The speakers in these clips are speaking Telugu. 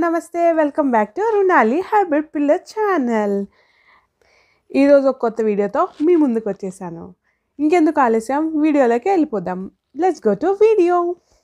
నమస్తే welcome back to Runali hybrid pillar channel ఈరోజు ఒక కొత్త వీడియోతో మీ ముందుకు వచ్చేసాను ఇంకెందుకు ఆలస్యం వీడియోలోకి వెళ్ళిపోదాం let's go to video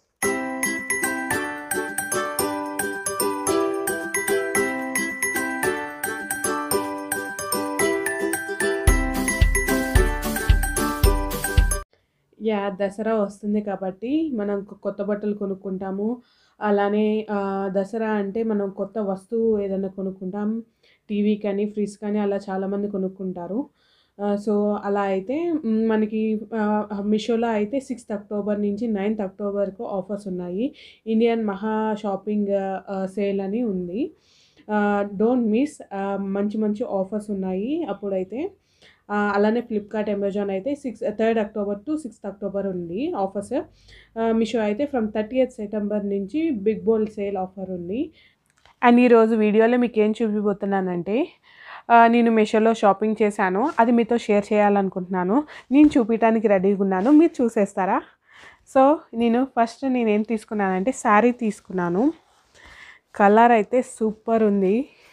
yeah Dasara వస్తుంది కాబట్టి మనం కొ- కొత్త బట్టలు కొనుక్కుంటాము అలానే ఆ, దసరా అంటే మనం కొత్త వస్తువు ఏదైనా కొనుక్కుంటాం టీవీ కానీ ఫ్రిడ్జ్ కానీ అలా చాలామంది కొనుక్కుంటారు ఆ, సో అలా అయితే మ్, మనకి ఆ, మీషోలో అయితే సిక్స్త్ అక్టోబర్ నుంచి నైన్త్ అక్టోబర్కు ఆఫర్స్ ఉన్నాయి ఇండియన్ మహా షాపింగ్ సేల్ అని ఉంది డోంట్ మిస్ మంచి మంచి ఆఫర్స్ ఉన్నాయి అప్పుడైతే ఆ, అలానే ఫ్లిప్కార్ట్ అమెజాన్ అయితే six third October to sixth October ఉంది ఆఫర్స్ మీషో అయితే ఫ్రమ్ థర్టీ ఎయిత్ సెప్టెంబర్ నుంచి బిగ్ బోల్ సేల్ ఆఫర్ ఉంది అండ్ ఈరోజు వీడియోలో మీకు ఏం చూపిపోతున్నానంటే ఆ, నేను మీషోలో షాపింగ్ చేశాను అది మీతో షేర్ చేయాలనుకుంటున్నాను నేను చూపించడానికి రెడీగా ఉన్నాను మీరు చూసేస్తారా సో నేను ఫస్ట్ నేను ఏం తీసుకున్నానంటే శారీ తీసుకున్నాను కలర్ అయితే సూపర్ ఉంది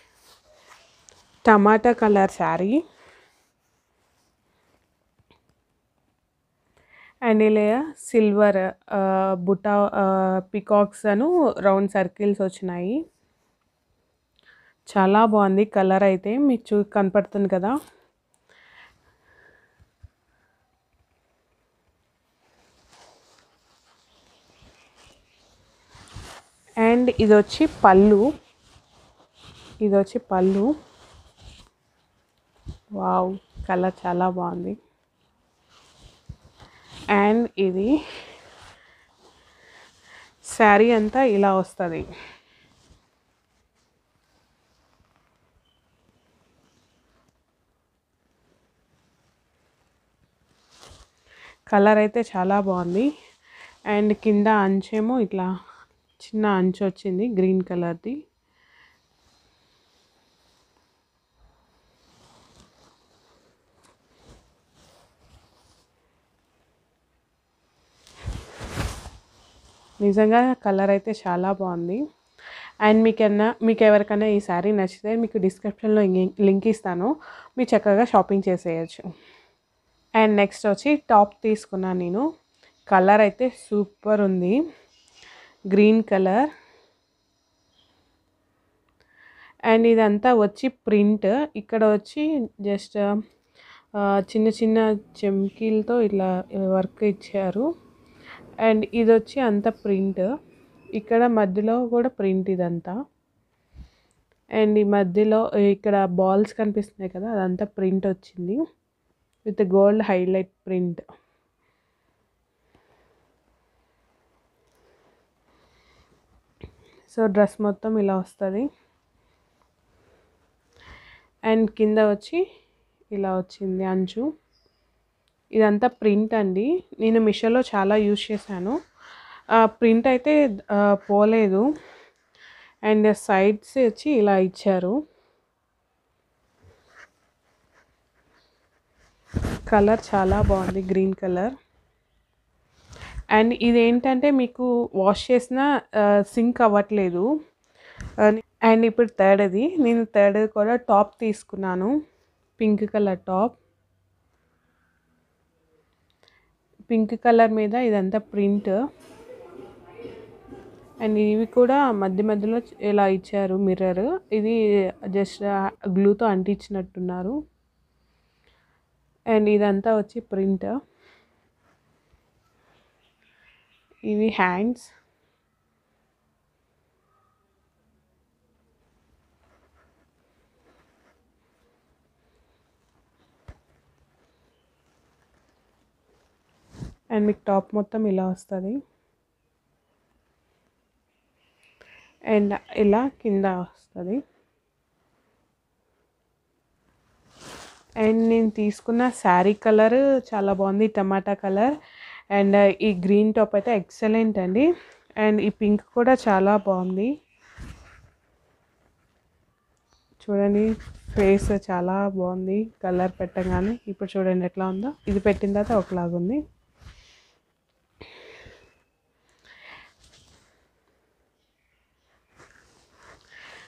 టమాటా కలర్ శారీ అండ్ ఇలా సిల్వర్ బుటా పికాక్స్ అను రౌండ్ సర్కిల్స్ వచ్చినాయి చాలా బాగుంది కలర్ అయితే మీకు చూ కనపడుతుంది కదా అండ్ ఇది వచ్చి పళ్ళు ఇది వచ్చి పళ్ళు వావ్ కలర్ చాలా బాగుంది అండ్ ఇది శారీ అంతా ఇలా వస్తుంది కలర్ అయితే చాలా బాగుంది అండ్ కింద అంచేమో ఇట్లా చిన్న అంచు వచ్చింది గ్రీన్ కలర్ది నిజంగా కలర్ అయితే చాలా బాగుంది అండ్ మీకన్నా మీకు ఎవరికైనా ఈ శారీ నచ్చితే మీకు డిస్క్రిప్షన్లో లింక్ ఇస్తాను మీరు చక్కగా షాపింగ్ చేసేయచ్చు అండ్ నెక్స్ట్ వచ్చి టాప్ తీసుకున్నాను నేను కలర్ అయితే సూపర్ ఉంది గ్రీన్ కలర్ అండ్ ఇదంతా వచ్చి ప్రింట్ ఇక్కడ వచ్చి జస్ట్ చిన్న చిన్న చెమ్కీలతో ఇట్లా వర్క్ ఇచ్చారు అండ్ ఇది వచ్చి అంత ప్రింట్ ఇక్కడ మధ్యలో కూడా ప్రింట్ ఇదంతా అండ్ ఈ మధ్యలో ఇక్కడ బాల్స్ కనిపిస్తున్నాయి కదా అదంతా ప్రింట్ వచ్చింది with gold highlight print so dress మొత్తం ఇలా వస్తుంది అండ్ కింద వచ్చి ఇలా వచ్చింది అంచు ఇదంతా ప్రింట్ అండి నేను మిషోలో చాలా యూజ్ చేశాను ప్రింట్ అయితే ఆ, పోలేదు అండ్ సైడ్స్ వచ్చి ఇలా ఇచ్చారు కలర్ చాలా బాగుంది గ్రీన్ కలర్ అండ్ ఇది ఏంటంటే మీకు వాష్ చేసిన సింక్ అవ్వట్లేదు అండ్ ఇప్పుడు థర్డ్ అది నేను థర్డ్ కూడా టాప్ తీసుకున్నాను pink colour top pink colour మీద ఇదంతా ప్రింట్ అండ్ ఇవి కూడా మధ్య మధ్యలో ఇలా ఇచ్చారు మిర్రర్ ఇది జస్ట్ గ్లూతో అంటించినట్టున్నారు అండ్ ఇదంతా వచ్చి ప్రింట్ ఇవి హ్యాండ్స్ అండ్ మీకు టాప్ మొత్తం ఇలా వస్తుంది అండ్ ఇలా కింద వస్తుంది అండ్ నేను తీసుకున్న శారీ కలర్ చాలా బాగుంది టమాటా కలర్ అండ్ ఈ గ్రీన్ టాప్ అయితే ఎక్సలెంట్ అండి అండ్ ఈ పింక్ కూడా చాలా బాగుంది చూడండి ఫేస్ చాలా బాగుంది కలర్ పెట్టగానే ఇప్పుడు చూడండి ఎట్లా ఉందో ఇది పెట్టిన తర్వాత ఒకలాగుంది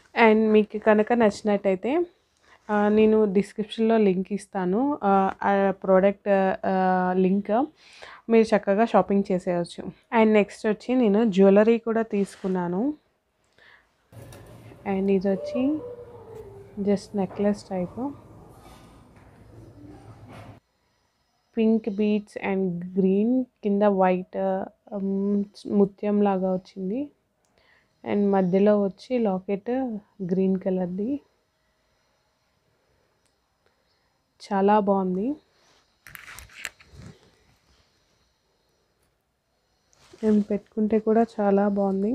అండ్ మీకు కనుక నచ్చినట్టయితే ఆ, నేను డిస్క్రిప్షన్లో లింక్ ఇస్తాను ఆ, ఆ ప్రోడక్ట్ లింక్ మీరు చక్కగా షాపింగ్ చేసేయచ్చు అండ్ నెక్స్ట్ వచ్చి నేను జ్యువెలరీ కూడా తీసుకున్నాను అండ్ ఇది వచ్చి just necklace type pink beads and green కింద వైట్ ముత్యం లాగా వచ్చింది అండ్ మధ్యలో వచ్చి లాకెట్ గ్రీన్ కలర్ది చాలా బాగుంది నేను పెట్టుకుంటే కూడా చాలా బాగుంది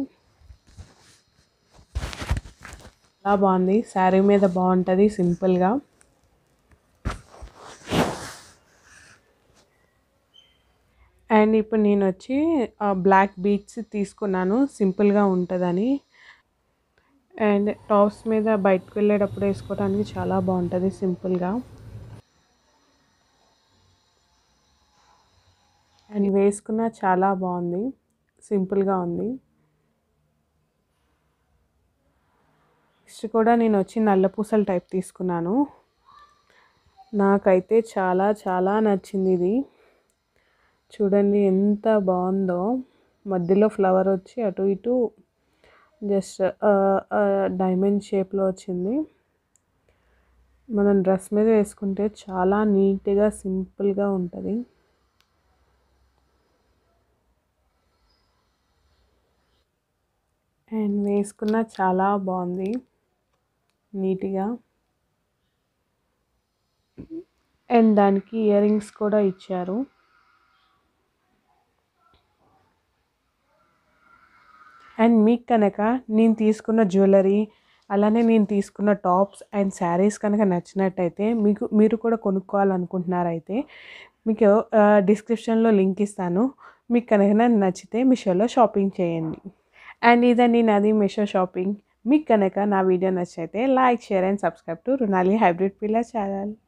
చాలా బాగుంది శారీ మీద బాగుంటుంది సింపుల్గా అండ్ ఇప్పుడు నేను వచ్చి బ్లాక్ బీట్స్ తీసుకున్నాను సింపుల్గా ఉంటుందని అండ్ టాప్స్ మీద బయటకు వెళ్ళేటప్పుడు వేసుకోవడానికి చాలా బాగుంటుంది సింపుల్గా అండ్ వేసుకున్న చాలా బాగుంది సింపుల్గా ఉంది నెక్స్ట్ కూడా నేను వచ్చి నల్ల పూసల టైప్ తీసుకున్నాను నాకైతే చాలా చాలా నచ్చింది ఇది చూడండి ఎంత బాగుందో మధ్యలో ఫ్లవర్ వచ్చి అటు ఇటు జస్ట్ డైమండ్ షేప్లో వచ్చింది మనం డ్రెస్ మీద వేసుకుంటే చాలా నీట్గా సింపుల్గా ఉంటుంది అండ్ వేసుకున్న చాలా బాగుంది నీట్గా అండ్ దానికి ఇయర్ రింగ్స్ కూడా ఇచ్చారు అండ్ మీకు కనుక నేను తీసుకున్న జ్యువెలరీ అలానే నేను తీసుకున్న టాప్స్ అండ్ శారీస్ కనుక నచ్చినట్టయితే మీకు మీరు కూడా కొనుక్కోవాలనుకుంటున్నారైతే మీకు డిస్క్రిప్షన్లో లింక్ ఇస్తాను మీకు కనుక నచ్చితే మీషోలో షాపింగ్ చేయండి అండ్ ఇదండి నాది మీషో షాపింగ్ మీకు కనుక నా వీడియో నచ్చితే like share and subscribe to Runali hybrid pillar channel